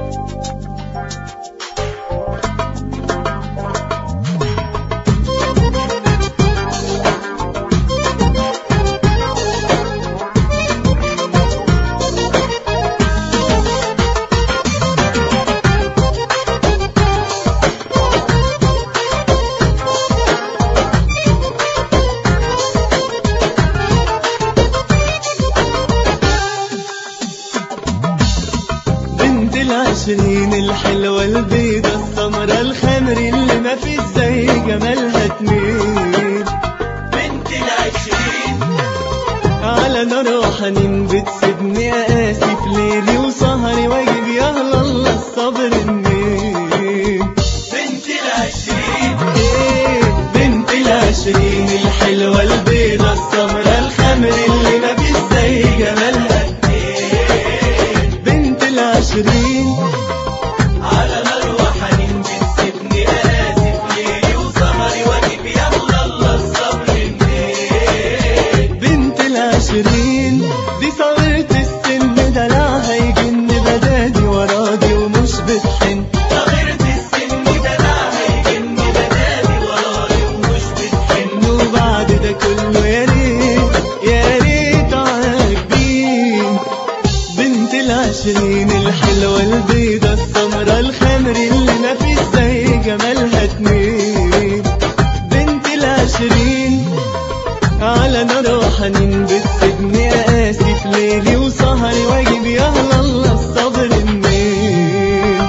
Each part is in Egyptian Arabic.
بنت العشرين الحلوة البيضة السمرة الخمر اللي ما في زي جمالها تميل بنت العشرين على نار وحنين بتسيبني قاسي في ليلي وسهري واجيب يا الله الصبر منين بنت العشرين إيه بنت العشرين الحلوة البيضة السمرة الخمر اللي ما في زي جمالها تميل بنت العشرين على نار وحنين بتسيبني آسف ليلي وسهري واجيب يلا الله الصبر منين بنت العشرين دي صغيرة السن دلعها يجن بدادي ورادي ومش بتحن صغيرة السن دلعها يجن بدادي وراي ومش بتحن وبعد ده كله يا ريت يا ريت عاجبين بنت العشرين الحلوة البيضة السمرة الخمر اللي ما في زي جمالها تميل بنت العشرين على نار وحنين بتسيبني قاسي في ليلي وسهري واجيب يا الله الصبر منين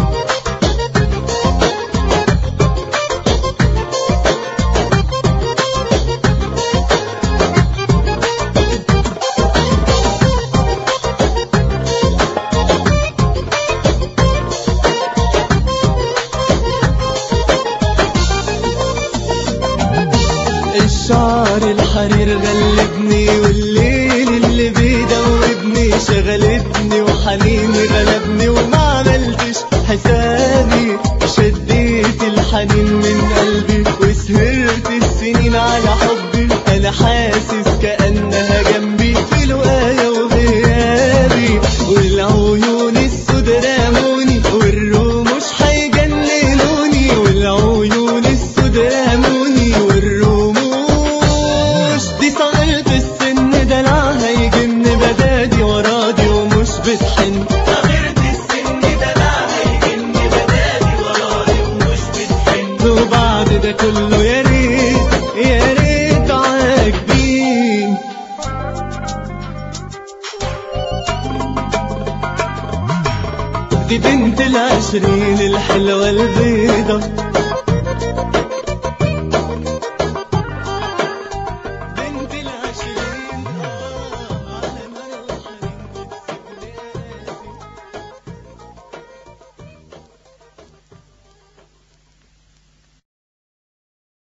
الشعر الحرير غلبني والليل اللي بيدوبني شغلتني وحنيني غلبني وما عملتش حسابي شديت الحنين من قلبي وسهرت السنين على حبي انا حاسس كأنها جنبي في لقايا وغيابي والعيون السود راموني والرموش هيجننوني والعيون السود راموني والرموش دي صغيرة السن دلعها يجن بدادي ورادي ومش بتحن صغيرة السن دلعها يجن بدادي وراي ومش بتحن وبعد ده كله يا ريت يا ريت عاجبين دي بنت العشرين الحلوة البيضة